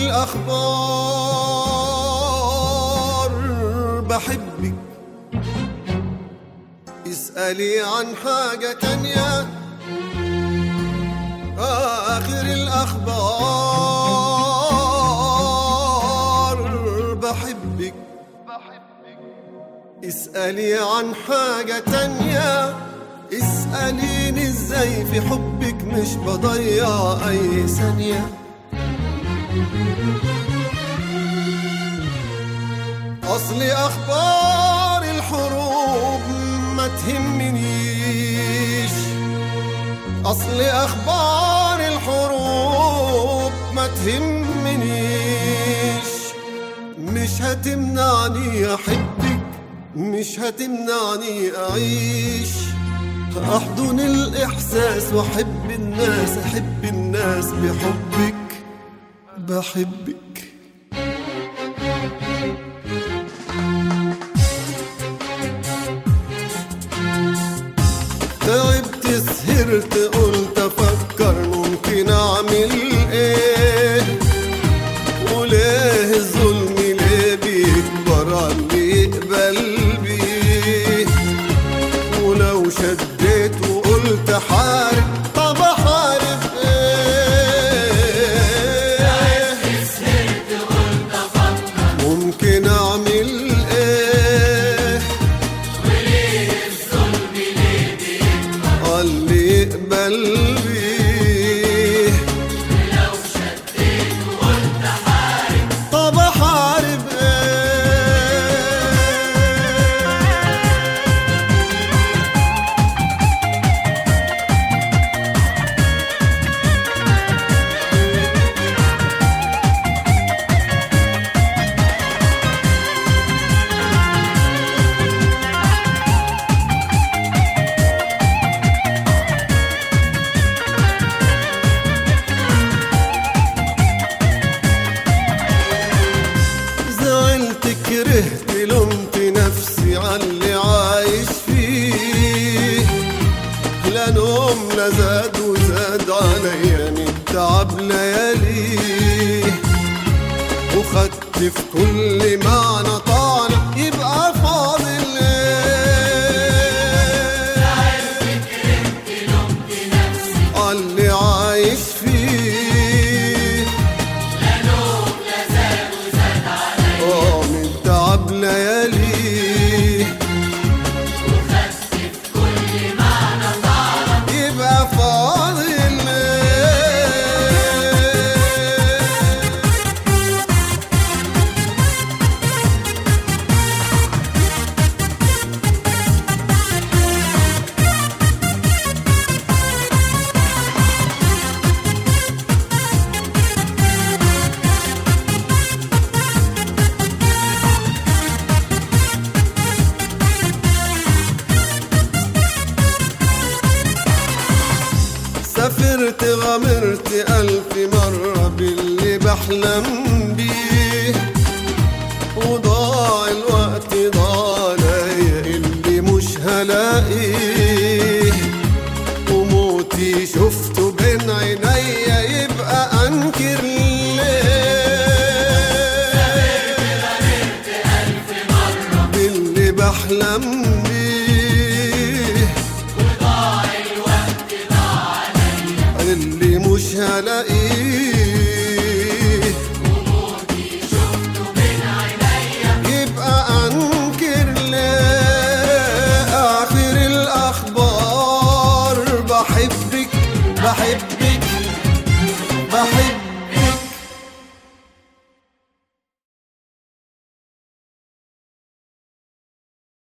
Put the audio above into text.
الأخبار بحبك اسألي عن حاجة تانية آخر الأخبار بحبك اسألي عن حاجة تانية اسأليني ازاي في حبك مش بضيع أي ثانية أصل أخبار الحروب ما تهمنيش أصل أخبار الحروب ما تهمنيش مش هتمنعني أحبك مش هتمنعني أعيش أحضن الإحساس وأحب الناس أحب الناس بحبك بحبك تعبت سهرت قلت افكر ممكن اعمل ايه وليه الظلم ليه بيكبر عن يقبل بيه ولو شديت وقلت حارب طب احارب ايه ممكن اعمل ايه اللي يقبل بيه طب احارب ايه زعلت كرهت لومت نفسي عاللي عايش فيه لا نوم لا زاد وزاد عليا من تعب لياليه وخدت في كل معنى طعنة يبقى فاضل ايه عاللي عايش فيه اه من تعب ليالي يبقى فاضل ايه سافرت غامرت ألف مرة باللي بحلم بيه وضاع الوقت ضاع عليا اللي مش هلاقيه وموتي شفته بين عينيا يبقى أنكر ليه باللي بحلم بيه اللي مش هلاقيه يبقى انكر ليه اخر الاخبار بحبك بحبك